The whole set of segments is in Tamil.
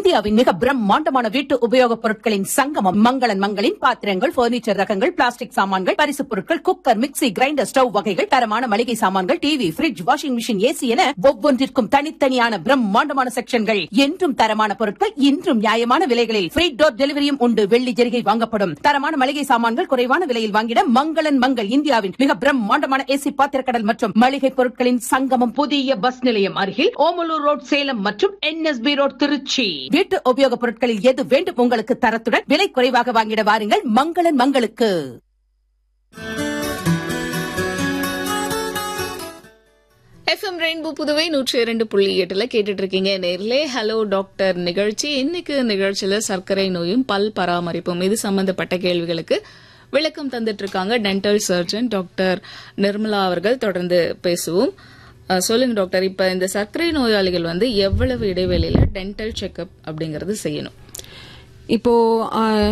இந்தியாவின் மிக பிரம்மாண்டமான வீட்டு உபயோகப் பொருட்களின் சங்கமம் மங்களன் மங்களின் பாத்திரங்கள் பர்னிச்சர் ரகங்கள் பிளாஸ்டிக் சாமான்கள் பரிசுப் பொருட்கள் குக்கர் மிக்ஸி கிரைண்டர் ஸ்டவ் வகைகள் தரமான மளிகை சாமான்கள் TV fridge washing machine AC என ஒவ்வொன்றிற்கும் தனித்தனியான பிரம்மாண்டமான செக்ஷன்கள் என்றும் தரமான பொருட்கள் இன்றும் நியாயமான விலைகளில் ஃப்ரீ டோர் டெலிவரியும் உண்டு வெள்ளி ஜெரிகை வாங்கப்படும் தரமான மளிகை சாமான்கள் குறைவான விலையில் வாங்கிட மங்களன் மங்கள் இந்தியாவின் மிக பிரம்மாண்டமான ஏசி பாத்திரக்கடல் மற்றும் மளிகை பொருட்களின் சங்கமம் புதிய பஸ் நிலையம் அருகில் ஓமலூர் ரோட் சேலம் மற்றும் என்எஸ்பி ரோட் திருச்சி வீட்டு உபயோகப் பொருட்களில் எது வேண்டும் உங்களுக்கு தரத்துடன் விலை குறைவாக வாங்கிட வாருங்கள் மங்களன் மங்களுக்கு எஃப்எம் ரெயின்போ புதுவை நூற்றி இரண்டு புள்ளி எட்டுல கேட்டுட்டு இருக்கீங்க நேர்லே ஹலோ டாக்டர் நிகழ்ச்சி இன்னைக்கு நிகழ்ச்சியில சர்க்கரை நோயும் பல் பராமரிப்பும் இது சம்பந்தப்பட்ட கேள்விகளுக்கு விளக்கம் தந்துட்டு இருக்காங்க டென்டல் சர்ஜன் டாக்டர் நிர்மலா அவர்கள் தொடர்ந்து பேசுவோம் அஹ், சொல்லுங்க டாக்டர் இப்ப இந்த சர்க்கரை நோயாளிகள் வந்து எவ்வளவு இடைவெளியில டென்டல் செக்அப் அப்படிங்கறது செய்யணும் இப்போ ஆஹ்,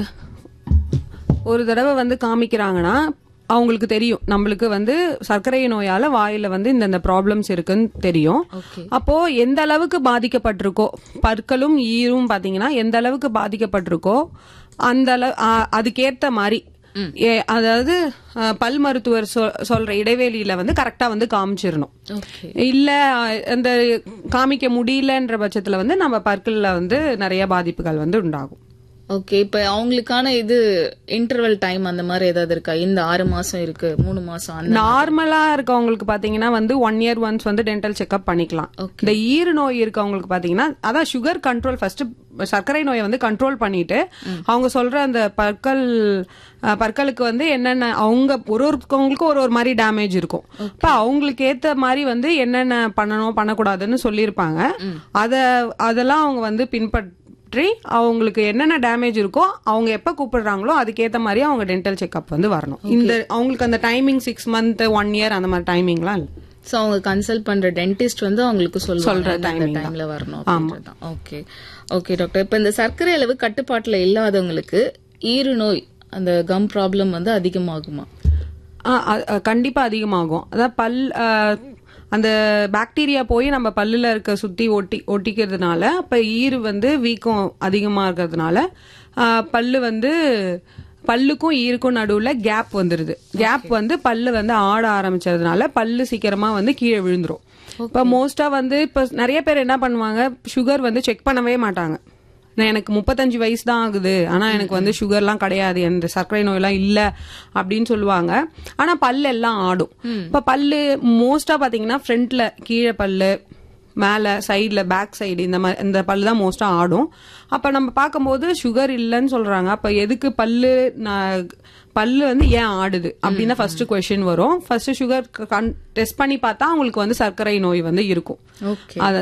ஒரு தடவை வந்து காமிக்கிறாங்கன்னா அவங்களுக்கு தெரியும் நம்மளுக்கு வந்து சர்க்கரை நோயால வாயில வந்து இந்தந்த ப்ராப்ளம்ஸ் இருக்குன்னு தெரியும் ஓகே அப்போ எந்த அளவுக்கு பாதிக்கப்பட்டிருக்கோ பற்களும் ஈரும் பாத்தீங்கன்னா எந்த அளவுக்கு பாதிக்கப்பட்டிருக்கோ அந்த அளவு ஆ- அதுக்கேத்த மாதிரி ஏ- அதாவது ஆ, பல் மருத்துவர் சொல்- சொல்ற இடைவெளியில வந்து கரெக்டா வந்து காமிச்சிடணும் ஓகே இல்ல அஹ், அந்த காமிக்க முடியலன்ற பட்சத்துல வந்து நம்ம பற்கள்ல வந்து நிறைய பாதிப்புகள் வந்து உண்டாகும் ஓகே இப்ப அவங்களுக்கான இது இன்டர்வல் டைம் அந்த மாதிரி ஏதாவது இருக்கா இந்த ஆறு மாசம் இருக்கு மூணு மாசம் அந்த நார்மலா இருக்கவங்களுக்கு பாத்தீங்கன்னா வந்து ஒன் இயர் ஒன்ஸ் வந்து டென்டல் செக்அப் பண்ணிக்கலாம் Okay. இந்த ஈறு நோய் இருக்கவங்களுக்கு பாத்தீங்கன்னா அதான் சுகர் கண்ட்ரோல் ஃபர்ஸ்ட் சர்க்கரை நோயை வந்து கண்ட்ரோல் பண்ணிட்டு அவங்க சொல்ற அந்த பற்கள் அஹ், பற்களுக்கு வந்து என்னென்ன அவங்க ஒரு ஒருத்தவங்களுக்கும் ஒரு ஒரு மாதிரி டேமேஜ் இருக்கும் இப்ப அவங்களுக்கு ஏத்த மாதிரி வந்து என்னென்ன பண்ணணும் பண்ணக்கூடாதுன்னு சொல்லியிருப்பாங்க அத அதெல்லாம் அவங்க வந்து பின்பற்றி அவங்களுக்கு என்னென்ன டேமேஜ் இருக்கோ அவங்க எப்ப கூப்பிடுறாங்களோ அதுக்கேத்த மாதிரி அவங்க டென்டல் செக்அப் வந்து வரணும் இந்த அவங்களுக்கு அந்த timing six month one year அந்த மாதிரி டைமிங்லாம் இல்லை சோ அவங்க கன்சல்ட் பண்ற டென்டிஸ்ட் வந்து அவங்களுக்கு சொல்றாங்க சொல்ற இந்த timing தான். டைம்ல வரணும் அப்படின்றதுதான் ஓகே ஓகே டாக்டர் இப்ப இந்த சர்க்கரை அளவு கட்டுப்பாட்டுல இல்லாதவங்களுக்கு ஈறு நோய் அந்த கம் ப்ராப்ளம் வந்து அதிகமாகுமா ஆ, அ- அ, கண்டிப்பா அதிகமாகும் அதான் பல் ஆ, அந்த பாக்டீரியா போய் நம்ம பல்லுல இருக்க சுத்தி ஒட்டி ஒட்டிக்கிறதுனால அப்ப ஈறு வந்து வீக்கம் அதிகமா இருக்கிறதுனால ஆ, பல்லு வந்து பல்லுக்கும் ஈருக்கும் நடுவுல கேப் வந்துருது கேப் வந்து பல்லு வந்து ஆட ஆரம்பிச்சதுனால பல்லு சீக்கிரமா வந்து கீழே விழுந்துரும் இப்ப மோஸ்டா வந்து இப்ப நிறைய பேர் என்ன பண்ணுவாங்க சுகர் வந்து செக் பண்ணவே மாட்டாங்க நான் எனக்கு முப்பத்தஞ்சு வயசு தான் ஆகுது ஆனா எனக்கு வந்து சுகர்லாம் கிடையாது எந்த சர்க்கரை நோயெல்லாம் இல்ல அப்படின்னு சொல்லுவாங்க ஆனா பல்லு எல்லாம் ஆடும் இப்ப பல்லு மோஸ்டா பாத்தீங்கன்னா ஃப்ரண்ட்ல கீழே பல்லு மேல சைடுல பேக் சைடு இந்த மாதிரி இந்த பல்லு தான் மோஸ்டா ஆடும் அப்ப நம்ம பார்க்கும்போது சுகர் இல்லைன்னு சொல்றாங்க அப்ப எதுக்கு பல்லு நான் பல்லு வந்து ஏன் ஆடுது அப்படின்னு ஃபர்ஸ்ட் கொஸ்டின் வரும் ஃபர்ஸ்ட் சுகர் டெஸ்ட் பண்ணி பார்த்தா அவங்களுக்கு வந்து சர்க்கரை நோய் வந்து இருக்கும் ஓகே அத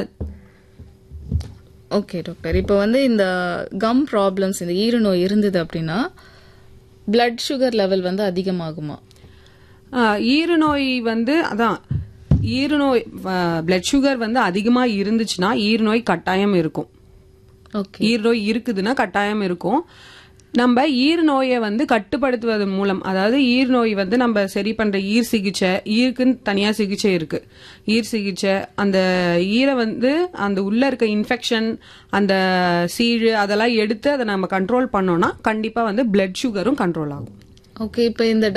ஓகே டாக்டர் இப்போ வந்து இந்த கம் ப்ராப்ளம்ஸ் இந்த ஈறு நோய் இருந்தது அப்படின்னா பிளட் சுகர் லெவல் வந்து அதிகமாகுமா ஆஹ் ஈறு நோய் வந்து அதான் ஈறு நோய் பிளட் சுகர் வந்து அதிகமா இருந்துச்சுன்னா ஈறு நோய் கட்டாயம் இருக்கும் ஓகே ஈறு நோய் இருக்குதுன்னா கட்டாயம் இருக்கும் நம்ம ஈர் நோயை வந்து கட்டுப்படுத்துவது மூலம் அதாவது ஈர் நோய் வந்து நம்ம சரி பண்ற ஈர் சிகிச்சை ஈருக்குன்னு தனியா சிகிச்சை இருக்கு ஈர் சிகிச்சை அந்த ஈரை வந்து அந்த உள்ள இருக்க இன்ஃபெக்ஷன் அந்த சீழு அதெல்லாம் எடுத்து அதை நம்ம கண்ட்ரோல் பண்ணோம்னா கண்டிப்பா வந்து பிளட் சுகரும் கண்ட்ரோல் ஆகும் ஓகே இப்போ இந்த